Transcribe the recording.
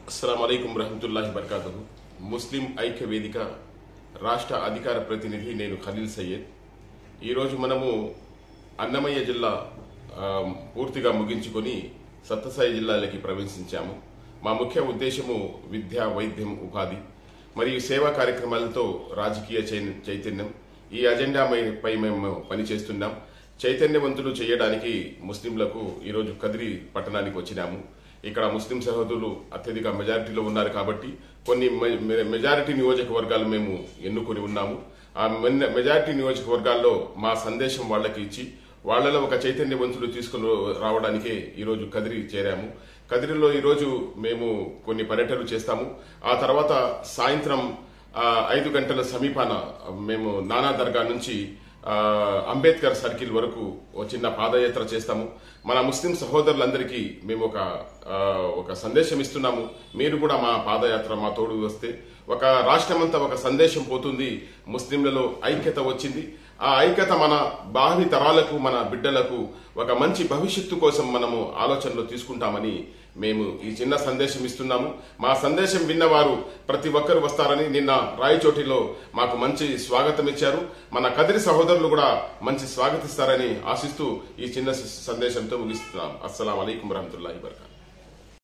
అస్సలం అయికం రహమతుల్లాహి బర్కాతు ముస్లిం ఐక్య వేదిక రాష్ట్ర అధికార ప్రతినిధి నేను ఖలీల్ సయ్యద్ ఈరోజు మనము అన్నమయ్య జిల్లా ఆ, పూర్తిగా ముగించుకొని సత్తసాయి జిల్లాలకి ప్రవేశించాము మా ముఖ్య ఉద్దేశము విద్య వైద్యం ఉపాధి మరియు సేవా కార్యక్రమాలతో రాజకీయ చై- చైతన్యం ఈ అజెండా మై- పై మేము పనిచేస్తున్నాం చైతన్యవంతులు చేయడానికి ముస్లింలకు ఈరోజు కదిరి పట్టణానికి వచ్చినాము ఇక్కడ ముస్లిం సహోదరులు అత్యధిక మెజారిటీలో ఉన్నారు కాబట్టి కొన్ని మె- మె- మెజారిటీ నియోజకవర్గాలు మేము ఎన్నుకొని ఉన్నాము ఆ మెన్న- మెజారిటీ నియోజకవర్గాల్లో మా సందేశం వాళ్ళకి ఇచ్చి వాళ్ళలో ఒక చైతన్యవంతులు తీసుకుని రావడానికే ఈరోజు కదిరి చేరాము కదిరిలో ఈరోజు మేము కొన్ని పర్యటనలు చేస్తాము ఆ తర్వాత సాయంత్రం ఆ, ఐదు గంటల సమీపాన మేము నానా దర్గా నుంచి ఆ, అంబేద్కర్ సర్కిల్ వరకు ఓ చిన్న పాదయాత్ర చేస్తాము మన ముస్లిం సహోదరులందరికీ మేము ఒక ఆ, ఒక సందేశం ఇస్తున్నాము మీరు కూడా మా పాదయాత్ర మా తోడు వస్తే ఒక రాష్ట్రమంతా ఒక సందేశం పోతుంది ముస్లింలలో ఐక్యత వచ్చింది ఆ ఐక్యత మన భావి తరాలకు మన బిడ్డలకు ఒక మంచి భవిష్యత్తు కోసం మనము ఆలోచనలో తీసుకుంటామని మేము ఈ చిన్న సందేశం ఇస్తున్నాము మా సందేశం విన్నవారు ప్రతి ఒక్కరు వస్తారని నిన్న రాయచోటిలో మాకు మంచి స్వాగతం ఇచ్చారు మన కదిరి సహోదరులు కూడా మంచి స్వాగతిస్తారని ఆశిస్తూ ఈ చిన్న సందేశంతో ముగిస్తున్నాం అస్సలం అయికం వరహతుల్లాహి వరకాతు